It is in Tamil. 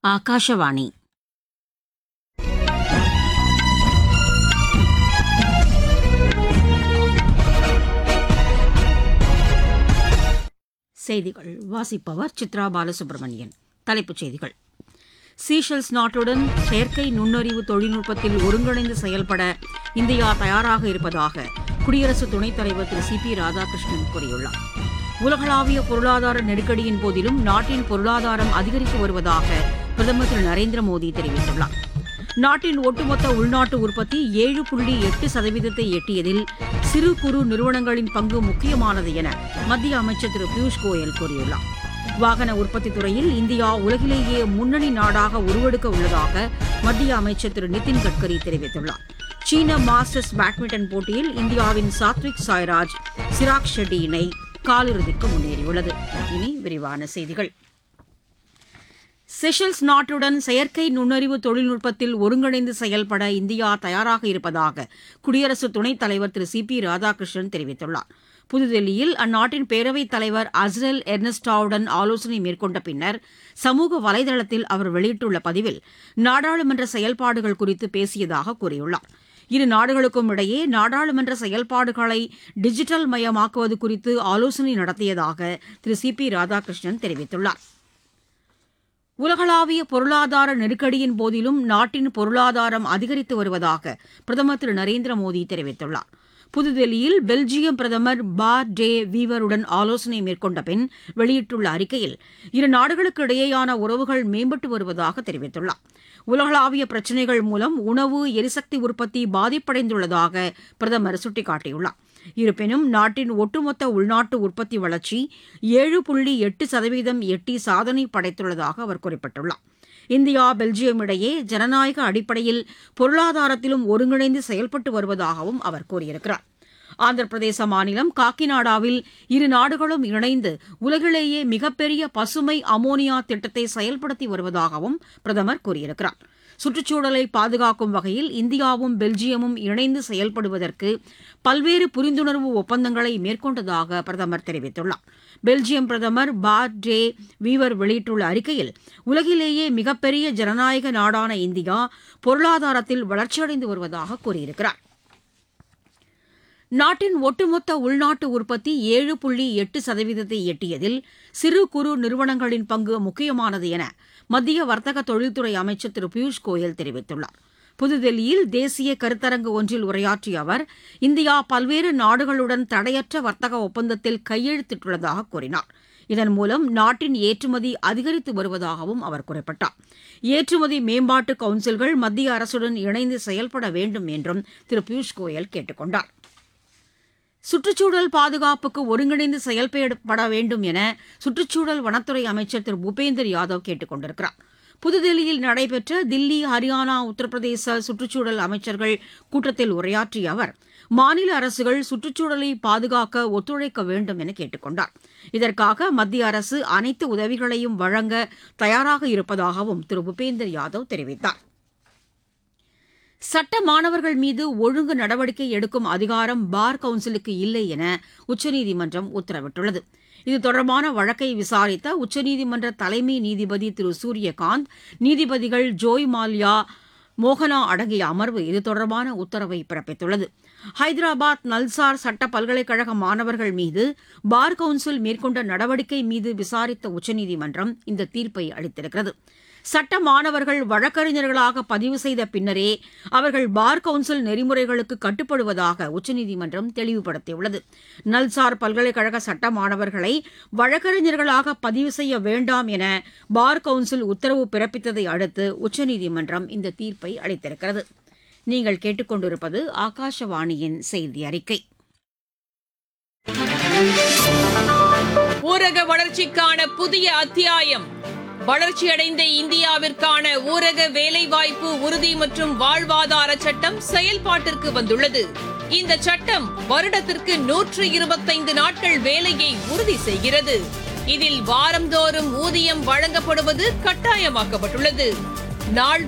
ಆಕಾಶವಾಣಿ செய்திகள் வாசிப்பவர் சித்ரா பாலசுப்ரமணியன் தலைப்புச் செய்திகள் சீஷெல்ஸ் நாட்டுடன் செயற்கை நுண்ணறிவு தொழில்நுட்பத்தில் ஒருங்கிணைந்து செயல்பட இந்தியா தயாராக இருப்பதாக குடியரசு துணைத் தலைவர் திரு சி பி ராதாகிருஷ்ணன் கூறியுள்ளார் உலகளாவிய பொருளாதார நெருக்கடியின் போதிலும் நாட்டின் பொருளாதாரம் அதிகரித்து வருவதாக பிரதமர் திரு நரேந்திர மோடி தெரிவித்துள்ளார் நாட்டின் ஒட்டுமொத்த உள்நாட்டு உற்பத்தி ஏழு புள்ளி எட்டு சதவீதத்தை எட்டியதில் சிறு குறு நிறுவனங்களின் பங்கு முக்கியமானது என மத்திய அமைச்சர் திரு பியூஷ் கோயல் கூறியுள்ளார் வாகன உற்பத்தி துறையில் இந்தியா உலகிலேயே முன்னணி நாடாக உருவெடுக்க உள்ளதாக மத்திய அமைச்சர் திரு நிதின் கட்கரி தெரிவித்துள்ளார் சீன மாஸ்டர்ஸ் பேட்மிண்டன் போட்டியில் இந்தியாவின் சாத்விக் சாய்ராஜ் சிராக் ஷெட்டி இணை காலிறுதிக்கு முன்னேறியுள்ளது இனி விரிவான செய்திகள் செஷல்ஸ் நாட்டுடன் செயற்கை நுண்ணறிவு தொழில்நுட்பத்தில் ஒருங்கிணைந்து செயல்பட இந்தியா தயாராக இருப்பதாக குடியரசு துணைத் தலைவர் திரு சி பி ராதாகிருஷ்ணன் தெரிவித்துள்ளார் புதுதில்லியில் அந்நாட்டின் பேரவைத் தலைவர் அஸ்ரல் எர்னஸ்டாவுடன் ஆலோசனை மேற்கொண்ட பின்னர் சமூக வலைதளத்தில் அவர் வெளியிட்டுள்ள பதிவில் நாடாளுமன்ற செயல்பாடுகள் குறித்து பேசியதாக கூறியுள்ளார் இரு நாடுகளுக்கும் இடையே நாடாளுமன்ற செயல்பாடுகளை டிஜிட்டல் மயமாக்குவது குறித்து ஆலோசனை நடத்தியதாக திரு சி பி ராதாகிருஷ்ணன் தெரிவித்துள்ளார் உலகளாவிய பொருளாதார நெருக்கடியின் போதிலும் நாட்டின் பொருளாதாரம் அதிகரித்து வருவதாக பிரதமர் திரு நரேந்திர மோடி தெரிவித்துள்ளார் புதுதில்லியில் பெல்ஜியம் பிரதமர் பார் டே வீவருடன் ஆலோசனை மேற்கொண்ட பின் வெளியிட்டுள்ள அறிக்கையில் இரு நாடுகளுக்கு இடையேயான உறவுகள் மேம்பட்டு வருவதாக தெரிவித்துள்ளார் உலகளாவிய பிரச்சினைகள் மூலம் உணவு எரிசக்தி உற்பத்தி பாதிப்படைந்துள்ளதாக பிரதமர் சுட்டிக்காட்டியுள்ளார் இருப்பினும் நாட்டின் ஒட்டுமொத்த உள்நாட்டு உற்பத்தி வளர்ச்சி ஏழு புள்ளி எட்டு சதவீதம் எட்டி சாதனை படைத்துள்ளதாக அவர் குறிப்பிட்டுள்ளார் இந்தியா பெல்ஜியம் இடையே ஜனநாயக அடிப்படையில் பொருளாதாரத்திலும் ஒருங்கிணைந்து செயல்பட்டு வருவதாகவும் அவர் கூறியிருக்கிறார் ஆந்திர பிரதேச மாநிலம் காக்கிநாடாவில் இரு நாடுகளும் இணைந்து உலகிலேயே மிகப்பெரிய பசுமை அமோனியா திட்டத்தை செயல்படுத்தி வருவதாகவும் பிரதமர் கூறியிருக்கிறார் சுற்றுச்சூழலை பாதுகாக்கும் வகையில் இந்தியாவும் பெல்ஜியமும் இணைந்து செயல்படுவதற்கு பல்வேறு புரிந்துணர்வு ஒப்பந்தங்களை மேற்கொண்டதாக பிரதமர் தெரிவித்துள்ளார் பெல்ஜியம் பிரதமர் பார் டே வீவர் வெளியிட்டுள்ள அறிக்கையில் உலகிலேயே மிகப்பெரிய ஜனநாயக நாடான இந்தியா பொருளாதாரத்தில் வளர்ச்சியடைந்து வருவதாக கூறியிருக்கிறார் நாட்டின் ஒட்டுமொத்த உள்நாட்டு உற்பத்தி ஏழு புள்ளி எட்டு சதவீதத்தை எட்டியதில் சிறு குறு நிறுவனங்களின் பங்கு முக்கியமானது என மத்திய வர்த்தக தொழில்துறை அமைச்சர் திரு பியூஷ் கோயல் தெரிவித்துள்ளார் புதுதில்லியில் தேசிய கருத்தரங்கு ஒன்றில் உரையாற்றிய அவர் இந்தியா பல்வேறு நாடுகளுடன் தடையற்ற வர்த்தக ஒப்பந்தத்தில் கையெழுத்திட்டுள்ளதாக கூறினார் இதன் மூலம் நாட்டின் ஏற்றுமதி அதிகரித்து வருவதாகவும் அவர் குறிப்பிட்டார் ஏற்றுமதி மேம்பாட்டு கவுன்சில்கள் மத்திய அரசுடன் இணைந்து செயல்பட வேண்டும் என்றும் திரு பியூஷ் கோயல் கேட்டுக் கொண்டார் சுற்றுச்சூழல் பாதுகாப்புக்கு ஒருங்கிணைந்து செயல்பட வேண்டும் என சுற்றுச்சூழல் வனத்துறை அமைச்சர் திரு பூபேந்தர் யாதவ் கேட்டுக் கொண்டிருக்கிறார் புதுதில்லியில் நடைபெற்ற தில்லி ஹரியானா உத்தரப்பிரதேச சுற்றுச்சூழல் அமைச்சர்கள் கூட்டத்தில் உரையாற்றிய அவர் மாநில அரசுகள் சுற்றுச்சூழலை பாதுகாக்க ஒத்துழைக்க வேண்டும் என கேட்டுக் கொண்டார் இதற்காக மத்திய அரசு அனைத்து உதவிகளையும் வழங்க தயாராக இருப்பதாகவும் திரு பூபேந்தர் யாதவ் தெரிவித்தார் சட்ட மாணவர்கள் மீது ஒழுங்கு நடவடிக்கை எடுக்கும் அதிகாரம் பார் கவுன்சிலுக்கு இல்லை என உச்சநீதிமன்றம் உத்தரவிட்டுள்ளது இது தொடர்பான வழக்கை விசாரித்த உச்சநீதிமன்ற தலைமை நீதிபதி திரு சூரியகாந்த் நீதிபதிகள் ஜோய் மால்யா மோகனா அடங்கிய அமர்வு இது தொடர்பான உத்தரவை பிறப்பித்துள்ளது ஹைதராபாத் நல்சார் சட்ட பல்கலைக்கழக மாணவர்கள் மீது பார் கவுன்சில் மேற்கொண்ட நடவடிக்கை மீது விசாரித்த உச்சநீதிமன்றம் இந்த தீர்ப்பை அளித்திருக்கிறது சட்ட மாணவர்கள் வழக்கறிஞர்களாக பதிவு செய்த பின்னரே அவர்கள் பார் கவுன்சில் நெறிமுறைகளுக்கு கட்டுப்படுவதாக உச்சநீதிமன்றம் தெளிவுபடுத்தியுள்ளது நல்சார் பல்கலைக்கழக சட்ட மாணவர்களை வழக்கறிஞர்களாக பதிவு செய்ய வேண்டாம் என பார் கவுன்சில் உத்தரவு பிறப்பித்ததை அடுத்து உச்சநீதிமன்றம் இந்த தீர்ப்பை அளித்திருக்கிறது நீங்கள் கேட்டுக்கொண்டிருப்பது ஆகாஷவாணியின் செய்தி அறிக்கை ஊரக வளர்ச்சிக்கான புதிய அத்தியாயம் வளர்ச்சியடைந்த இந்தியாவிற்கான ஊரக வேலைவாய்ப்பு உறுதி மற்றும் வாழ்வாதார சட்டம் செயல்பாட்டிற்கு வந்துள்ளது இந்த சட்டம் வருடத்திற்கு நூற்று இருபத்தைந்து நாட்கள் வேலையை உறுதி செய்கிறது இதில் வாரந்தோறும் ஊதியம் வழங்கப்படுவது கட்டாயமாக்கப்பட்டுள்ளது நாள்